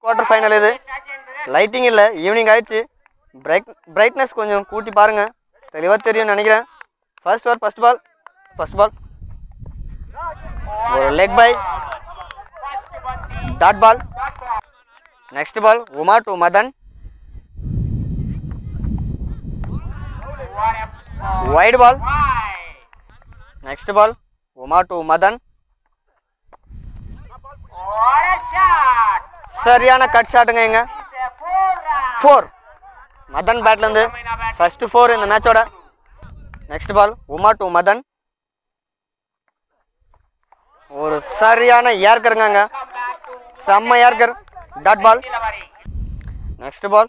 Quarter final இது lighting இல்லை evening ஆயிடுச்சு பிரைட் பிரைட்னஸ் கொஞ்சம் கூட்டி பாருங்கள் தெளிவாக தெரியும்னு நினைக்கிறேன் first over first ball first ball ஒரு leg bye dot ball next ball Uma to Madan wide ball next ball Uma to Madan சரியான கட் ஷாட்டுங்க இங்க ஃபோர் மதன் பேட்லேருந்து ஃபர்ஸ்ட் ஃபோர் இந்த மேட்சோட next ball Uma to Madan ஒரு சரியான ஏர்க்கருங்க அங்க செம்ம ஏர்க்கர் டாட் பால் நெக்ஸ்ட் பால்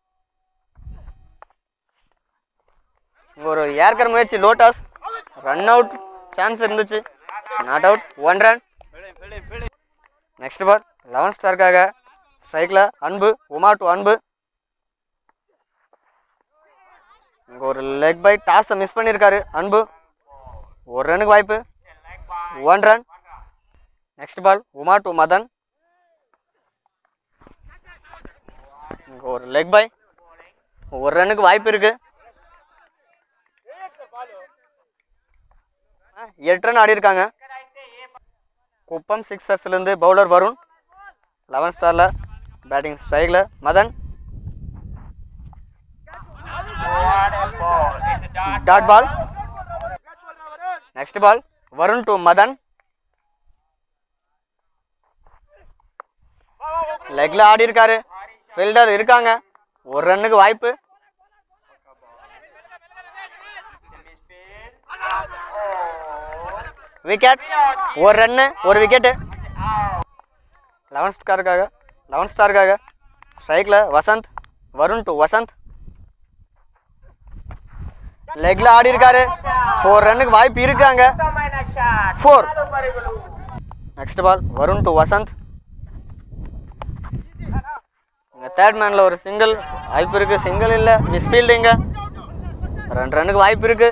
ஒரு ஏர்க்கர் முயற்சி லோட்டஸ் ரன் அவுட் சான்ஸ் இருந்துச்சு not out one run next ball Eleven ஸ்டாருக்காக ஸ்ட்ரைக்கில் அன்பு உமா டு அன்பு இங்கே ஒரு லெக் பை டாஸை மிஸ் பண்ணியிருக்காரு அன்பு ஒரு ரனுக்கு வாய்ப்பு one run next ball Uma to Madan இங்கே ஒரு லெக் பை ஒரு ரனுக்கு வாய்ப்பு இருக்கு ஆ, எட்டு ரன் ஆடி இருக்காங்க குப்பம் சிக்ஸர்ஸ்லேருந்து பவுலர் வருண் லெவன் ஸ்டாரில் பேட்டிங் ஸ்ட்ரைக்கில் Madan dot ball next ball Varun to Madan லெக்ல ஆடி இருக்காரு ஃபீல்டர் இருக்காங்க ஒரு ரன்னுக்கு வாய்ப்பு விக்கெட் ஒரு ரன்னு ஒரு விக்கெட்டு லெவன் ஸ்டாருக்காக லெவன் ஸ்டாருக்காக ஸ்ட்ரைக்கில் வசந்த் வருண் டு வசந்த் லெக்ல ஆடி இருக்காரு ஃபோர் ரன்னுக்கு வாய்ப்பு இருக்காங்க four next ball Varun to Vasanth இங்கே தேர்ட் மேனில் ஒரு சிங்கிள் வாய்ப்பு இருக்குது சிங்கிள் இல்லை மிஸ் ஃபீல்டிங்க ரெண்டு ரன்னுக்கு வாய்ப்பு இருக்குது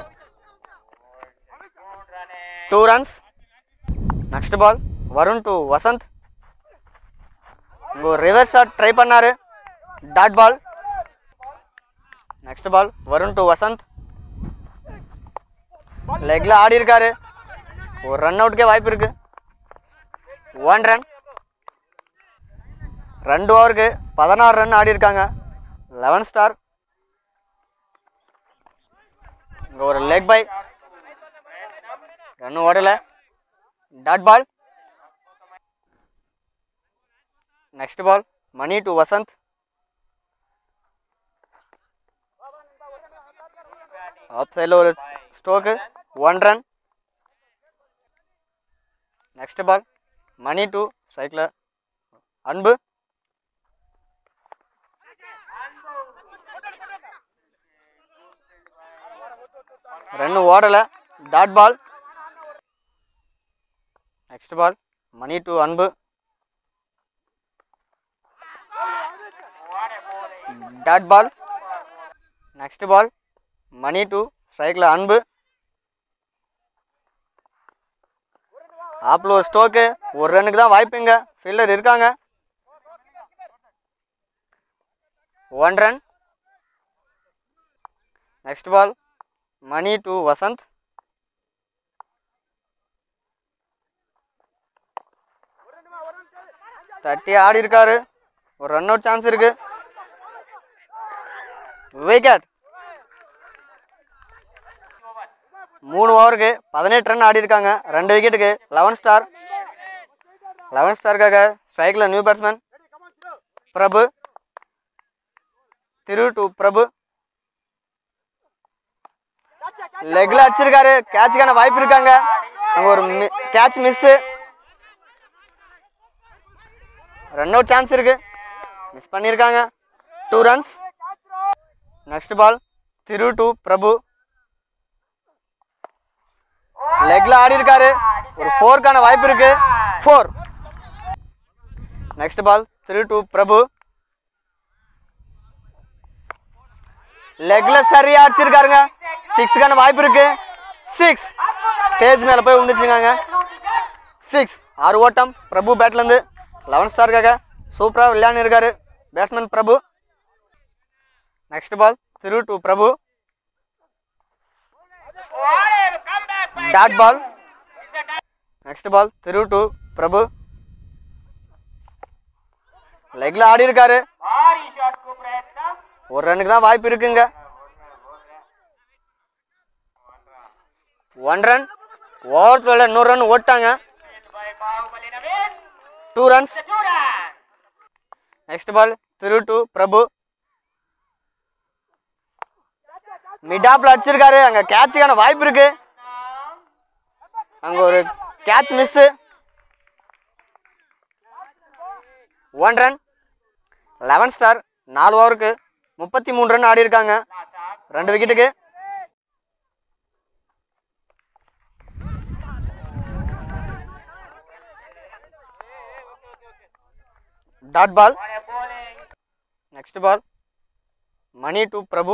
two runs next ball Varun to Vasanth இங்கே ஒரு ரிவர்ஸ் ஷாட் ட்ரை பண்ணாரு dot ball next ball Varun to Vasanth லெக்ல ஆடி இருக்காரு ஒரு ரன் அவுட்டுக்கே வாய்ப்பு இருக்கு ஒன் ரன் ரெண்டு ஓவருக்கு பதினாறு ரன் ஆடி இருக்காங்க லெவன் ஸ்டார் இங்கே ஒரு லெக் பை ரன் ஓடல dot ball next ball Mani to Vasanth off சைடில் ஒரு stroke one run next ball Mani to ஸ்ட்ரைக்கில் அன்பு ரன் ஓடலை dot ball next ball Mani to Anbu dot ball next ball Mani to ஸ்ட்ரைக்கில் அன்பு ஆப்பில் ஒரு ஸ்டோக்கு ஒரு ரன்னுக்கு தான் வாய்ப்புங்க ஃபீல்டர் இருக்காங்க one run next ball Mani to Vasanth தட்டி ஆடி இருக்காரு ஒரு ரன் அவுட் சான்ஸ் இருக்கு விக்கெட் மூணு ஓவருக்கு பதினெட்டு ரன் ஆடி இருக்காங்க ரெண்டு விக்கெட்டுக்கு லெவன் ஸ்டார் லெவன் ஸ்டாருக்காக ஸ்ட்ரைக்கில் new batsman Prabhu Thiru to Prabhu லெக்ல அடிச்சிருக்காரு கேட்சுக்கான வாய்ப்பு இருக்காங்க அங்க ஒரு catch miss run out chance இருக்கு மிஸ் பண்ணியிருக்காங்க two runs next ball Thiru to Prabhu லெக்ல ஆடி இருக்காரு ஒரு ஃபோர்க்கான வாய்ப்பு இருக்கு four next ball Thiru to Prabhu லெக்ல சரியா அடிச்சிருக்காருங்க சிக்ஸுக்கான வாய்ப்பு இருக்கு சிக்ஸ் ஸ்டேஜ் மேலே போய் விழுந்துச்சுங்க சிக்ஸ் ஆறு ஓட்டம் பிரபு பேட்லேருந்து லெவன் ஸ்டாருக்காக சூப்பராக விளையாண்டுருக்காரு batsman Prabhu next ball Thiru to Prabhu dot ball next ball Thiru to Prabhu லெக்ல ஆடி இருக்காரு ஒரு ரன்னுக்கு தான் வாய்ப்பு இருக்குங்க ஒன் ரன் ஓவர்ல இன்னொரு ரன் ஓட்டாங்க two runs next ball Thiru to Prabhu மிடாப்ல அடிச்சிருக்காரு அங்க கேட்சுக்கான வாய்ப்பு இருக்கு அங்க ஒரு catch miss one run eleven star நாலு ஓவருக்கு முப்பத்தி மூணு ரன் ஆடி இருக்காங்க ரெண்டு விக்கெட்டுக்கு dot ball next ball Mani to Prabhu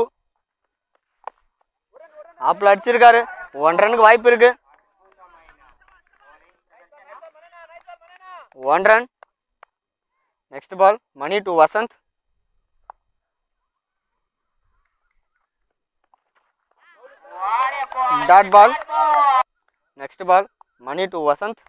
ஆப்பில் அடிச்சிருக்காரு ஒன் ரனுக்கு வாய்ப்பு இருக்கு one run next ball Mani to Vasanth dot ball next ball Mani to Vasanth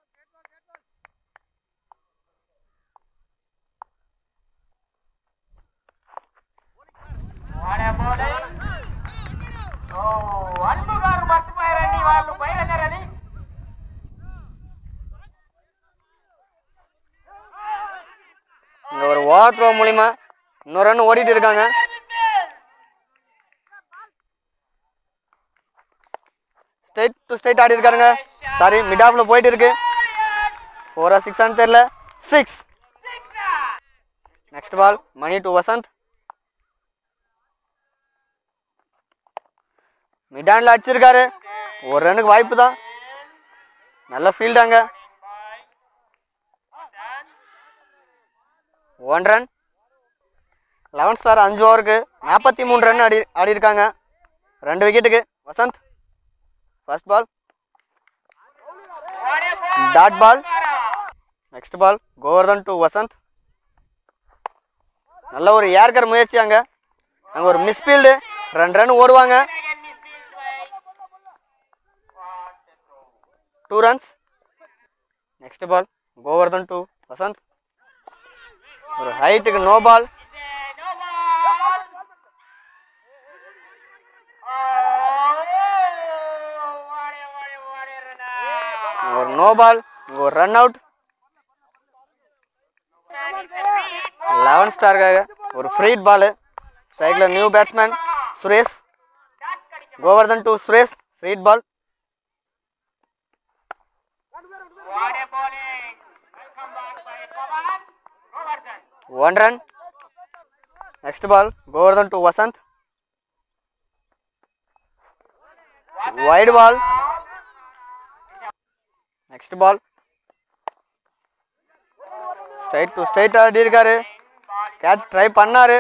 అన్నుగారు మర్చిపోయారండి వాళ్ళు బయలుదేరని இங்க ஒரு ஓவர் த்ரோ மூலிமா இன்னொரு ரன் ஓடிட்டு இருக்காங்க ஸ்ட்ரைட் டு ஸ்ட்ரைட் ஆடி இருக்காருங்க சாரி மிட் ஆஃப்ல போயிட்டு இருக்கு ஃபோரா சிக்ஸ் ஆன்னு தெரியல six next ball Mani to Vasanth mid ஹேண்ட்ல அடிச்சிருக்காரு ஒரு ரன்னுக்கு வாய்ப்பு தான் நல்ல ஃபீல்டாங்க ஒன் ரன் லெவன் ஸ்டார் அஞ்சு ஓவருக்கு நாற்பத்தி மூணு ரன் ஆடி ஆடி இருக்காங்க ரெண்டு விக்கெட்டுக்கு Vasanth first ball dot ball next ball Govardhan to Vasanth நல்ல ஒரு ஏர்கர் முயற்சி அங்கே அங்கே ஒரு மிஸ்பீல்டு ரெண்டு ரன் ஓடுவாங்க two runs next ball Govardhan to Vasanth ஒரு ஹைட்டுக்கு நோ பால் ஒரு நோ பால் ஒரு ரன் அவுட் லெவன் ஸ்டாருக்காக ஒரு ஃப்ரீட் பால் ஸ்ட்ரைக்கில் new batsman Suresh Govardhan to Suresh free hit ball one run next ball Govardhan to Vasanth wide ball next ball straight to straight ஆடி இருக்காரு catch try பண்ணாரு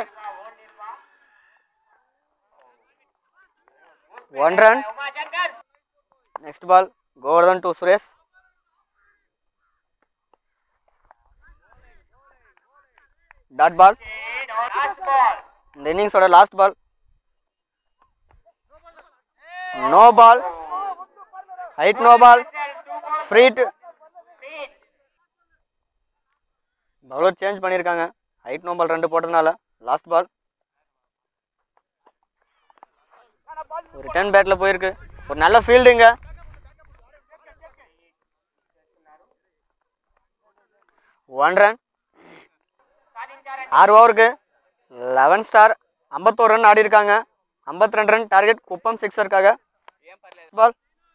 one run next ball Govardhan to Suresh dot ball இந்த இன்னிங்ஸோட last ball no ball height no ball free hit bowler change பண்ணியிருக்காங்க height no ball ரெண்டு போட்டதுனால last ball ஒரு return battle போயிருக்கு ஒரு நல்ல ஃபீல்டுங்க ஒன் ரன் ஆறு ஓவருக்கு லெவன் ஸ்டார் ஐம்பத்தோரு ரன் ஆடி இருக்காங்க ஐம்பத்தி ரெண்டு ரன் டார்கெட் குப்பம் சிக்ஸருக்காக பால்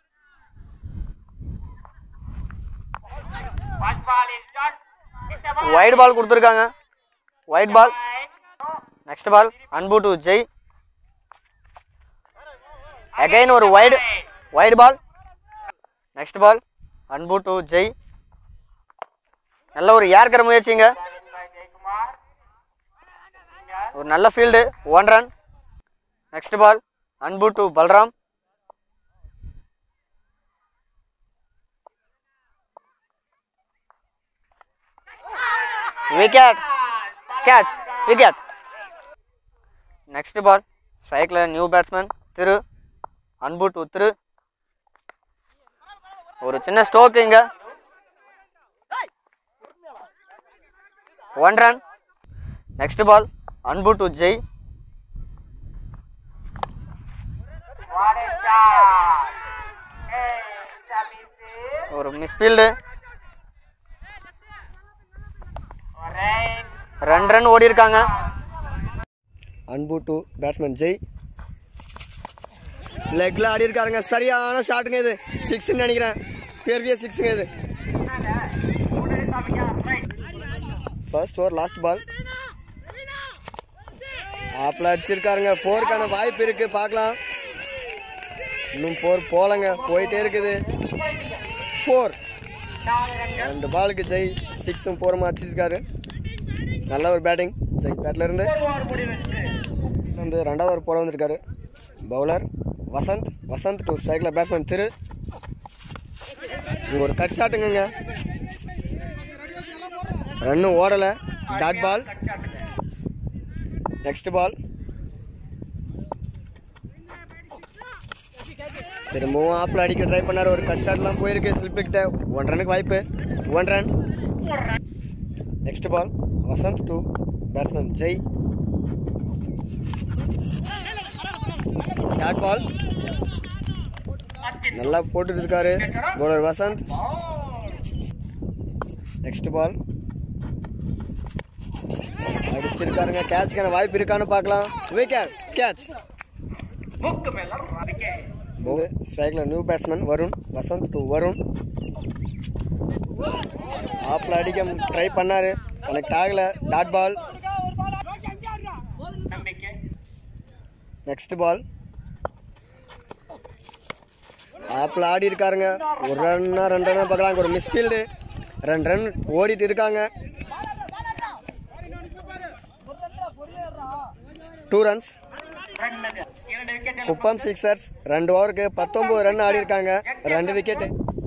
வைட் பால் கொடுத்துருக்காங்க wide ball next ball Anbu to Jai again ஒரு wide wide ball next ball Anbu to Jai நல்ல ஒரு ஏற்கிற முயற்சிங்க ஒரு நல்ல field one run next ball Anbu to Balram wicket catch wicket next ball ஸ்ட்ரைக்கில் நியூ பேட்ஸ்மேன் திரு அன்பு டு திரு ஒரு சின்ன ஸ்டோக் இங்க one run next ball Anbu to Jai What a shot! Hey, Chavisi. ஒரு மிஸ்ஃபீல்டு Alright. ரெண்டு ரன் ஓடி இருக்காங்க அன்பு டு பேட்ஸ்மேன் ஜெய் லெக்கில் ஆடி இருக்காருங்க சரியான ஷாட்டுங்க இது சிக்ஸ்ன்னு நினைக்கிறேன் பெரிய சிக்ஸுங்க இது ஃபர்ஸ்ட் ஓவர் லாஸ்ட் பால் ஆப்பில் அடிச்சிருக்காருங்க ஃபோருக்கான வாய்ப்பு இருக்கு பார்க்கலாம் இன்னும் ஃபோர் போலங்க போயிட்டே இருக்குது ஃபோர் ரெண்டு பாலுக்கு ஜெய் சிக்ஸும் ஃபோரும் அடிச்சிருக்காரு நல்ல ஒரு பேட்டிங் ஜெய் பேட்ல இருந்து வந்து ரெண்டாவது ஓவர் போட வந்திருக்காரு பவுலர் வசந்த் வசந்த் டு ஸ்ட்ரைக்கில் பேட்ஸ்மேன் திரு இங்கே ஒரு கட் ஷாட்டுங்க ரன்னு ஓடலை டாட் பால் நெக்ஸ்ட் பால் திரும்பவும் ஆப்பில் அடிக்க ட்ரை பண்ணார் ஒரு கட் ஷாட்லாம் போயிருக்கு ஸ்லிப்பிக்கிட்ட ஒன் ரனுக்கு வாய்ப்பு one run next ball Vasanth to batsman Jai dot ball நல்லா போட்டுட்டு இருக்காரு பவுலர் வசந்த் நெக்ஸ்ட் பால் அடிச்சிருக்காருங்க கேட்ச்க்கான வாய்ப்பு இருக்கான்னு பார்க்கலாம் விக்கெட் கேட்ச் ஸ்ட்ரைக்கில் new batsman Varun Vasanth to Varun ஆப்பில் அடிக்க ட்ரை பண்ணாரு கனெக்ட் ஆகல டாட் பால் நெக்ஸ்ட் பால் ஆப்பில் ஆடி இருக்காருங்க ஒரு ரன்னா ரெண்டு ரன்னா பார்க்கலாம் ஒரு மிஸ்ஃபீல்டு ரெண்டு ரன் ஓடிட்டு இருக்காங்க டூ ரன்ஸ் குப்பம் சிக்ஸர்ஸ் ரெண்டு ஓவருக்கு பத்தொம்பது ரன் ஆடி இருக்காங்க ரெண்டு விக்கெட்டு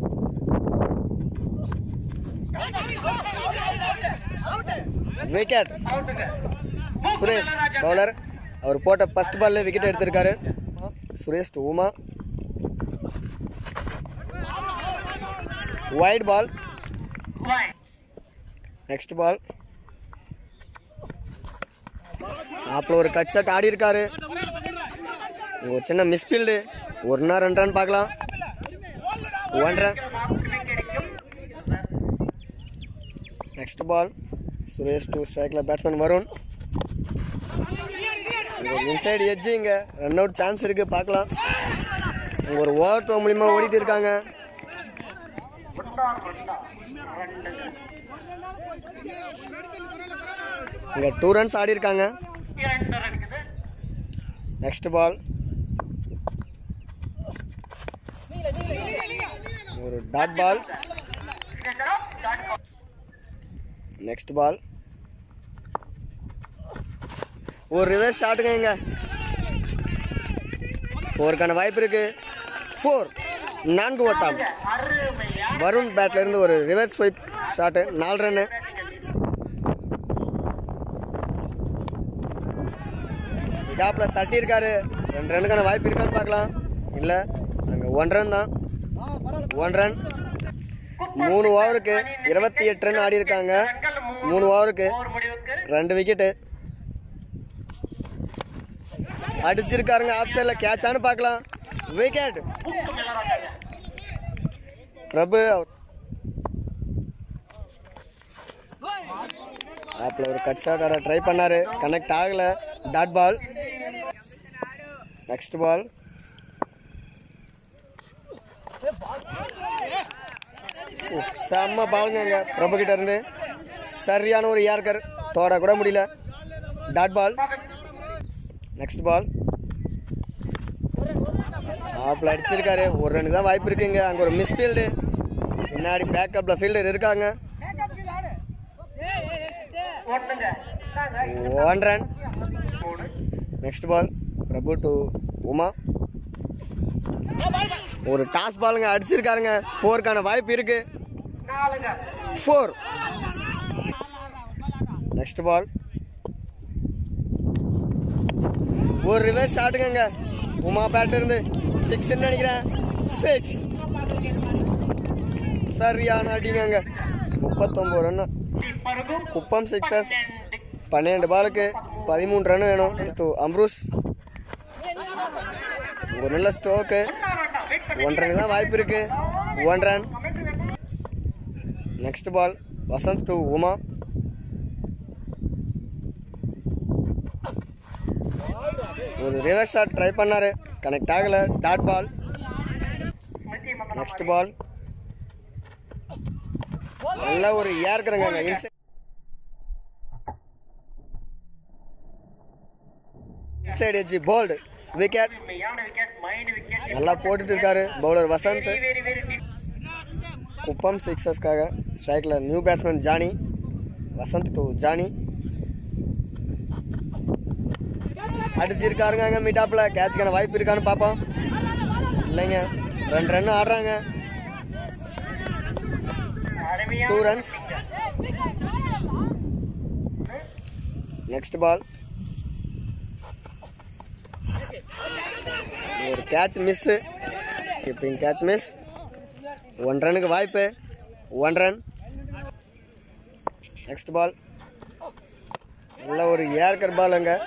விக்கெட் சுரேஷ் பவுலர் அவர் போட்ட ஃபர்ஸ்ட் பால்ல விக்கெட் எடுத்திருக்காரு Suresh to Uma wide ball next ball ஆப்பில் ஒரு கட் ஷாட் ஆடி இருக்காரு ஒரு சின்ன மிஸ்ஃபீல்டு ஒன்னா ரெண்டு ரன் பார்க்கலாம் one run next ball Suresh to ஸ்ட்ரைக்கில் பேட்ஸ்மேன் வருண் இன்சைடு எட்ஜு இங்கே ரன் அவுட் சான்ஸ் இருக்குது பார்க்கலாம் இங்க ஒரு ஓவர் த்ரோ மூலிமா ஓடிட்டு இருக்காங்க இங்கே டூ ரன்ஸ் ஆடி இருக்காங்க நெக்ஸ்ட் பால் ஒரு டாட் பால் நெக்ஸ்ட் பால் ஒரு ரிவர்ஸ் ஷாட்டுங்க இங்க ஃபோருக்கான வாய்ப்பு இருக்கு ஃபோர் நான்கு ஓட்டம் வருண் பேட்ல இருந்து ஒரு ரிவர்ஸ் ஸ்வைப் ஷாட்டு நாலு ரன்னு டாப்ல தட்டி இருக்காரு ரெண்டு ரன்னுக்கான வாய்ப்பு இருக்கான்னு பார்க்கலாம் இல்லை அங்கே ஒன் ரன் தான் ஒன் ரன் மூணு ஓவருக்கு இருபத்தி எட்டு ரன் ஆடி இருக்காங்க மூணு ஓவருக்கு ரெண்டு விக்கெட்டு அடிச்சிருக்காருங்க ஆஃப் சைடில் கேட்சான்னு பார்க்கலாம் விக்கெட் பிரபு ஆப்பில் ஒரு கட் ஷாட் ஆட ட்ரை பண்ணாரு கனெக்ட் ஆகல டாட் பால் நெக்ஸ்ட் பால் செம்ம பாலுங்க இங்க பிரபு கிட்ட இருந்து சரியான ஒரு ஏர்கர் தோட கூட முடியல டாட் பால் நெக்ஸ்ட் பால் ஆப்பில் அடிச்சிருக்காரு ஒரு ரனுக்கு தான் வாய்ப்பு இருக்குங்க அங்கே ஒரு மிஸ் ஃபீல்டு முன்னாடி பேக்கப்பில் ஃபீல்டர் இருக்காங்க one run next ball Prabhu to Uma ஒரு டாஸ் பாலுங்க அடிச்சிருக்காருங்க ஃபோருக்கான வாய்ப்பு இருக்கு ஃபோர் நெக்ஸ்ட் பால் ஒரு ரிவர்ஸ் ஷாட்டுங்க உமா பேட்ல இருந்து சிக்ஸ்ன்னு நினைக்கிறேன் சிக்ஸ் சரியான அடிங்க முப்பத்தொம்பது ரன் குப்பம் சிக்ஸர்ஸ் பன்னெண்டு பாலுக்கு பதிமூணு ரன் வேணும் டு அம்ரூஷ் ஒரு நல்ல ஸ்ட்ரோக்கு ஒன் ரன் தான் வாய்ப்பு இருக்கு one run next ball Vasanth to Uma ஒரு ரிவர்ஸ் ஷாட் ட்ரை பண்ணாரு கனெக்ட் ஆகல டாட் பால் நெக்ஸ்ட் பால் நல்ல ஒரு ஏற்கிறங்க inside inside edge bowled wicket நல்லா போட்டுட்டு இருக்காரு பவுலர் வசந்த் குப்பம் சிக்ஸஸ்க்காக ஸ்ட்ரைக்கில் new batsman Johnny Vasanth to Johnny அடிச்சிருக்காருங்க அங்கே மிட்டாப்பில் கேட்சுக்கான வாய்ப்பு இருக்கான்னு பார்ப்போம் இல்லைங்க ரெண்டு ரன் ஆடுறாங்க டூ ரன்ஸ் நெக்ஸ்ட் பால் ஒரு catch miss keeping catch miss one ரனுக்கு வாய்ப்பு ஒன் ரன் நெக்ஸ்ட் பால் நல்ல ஒரு ஏர்கர் பால் அங்கே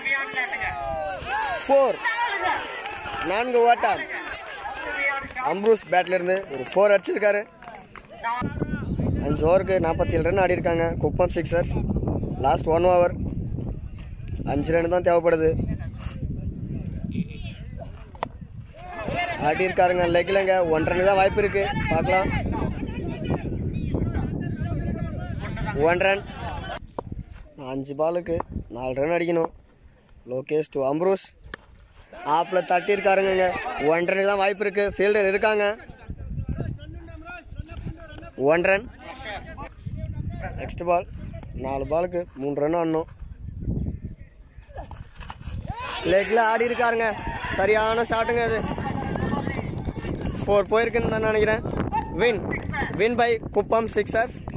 ஃபோர் நான்கு ஓட்டம் அம்ரூஸ் பேட்ல இருந்து ஒரு ஃபோர் அடிச்சிருக்காரு அஞ்சு ஓவருக்கு நாற்பத்தி ஏழு ரன் ஆடி இருக்காங்க Kuppam sixers last one over அஞ்சு ரன் தான் தேவைப்படுது ஆடி இருக்காருங்க லெக்லங்க ஒன் ரன் தான் வாய்ப்பு இருக்கு பார்க்கலாம் ஒன் ரன் அஞ்சு பாலுக்கு நாலு ரன் அடிக்கணும் லோகேஷ் டு அம்ரூஷ் ஆப்பில் தட்டியிருக்காருங்க ஒன் ரன் தான் வாய்ப்பு இருக்கு ஃபீல்டர் இருக்காங்க ஒன் ரன் நெக்ஸ்ட் பால் நாலு பாலுக்கு மூணு ரன் ஆடணும் லெக்கில் ஆடி இருக்காருங்க சரியான ஷாட்டுங்க அது ஃபோர் போயிருக்குன்னு தான் நினைக்கிறேன் win win by Kuppam sixers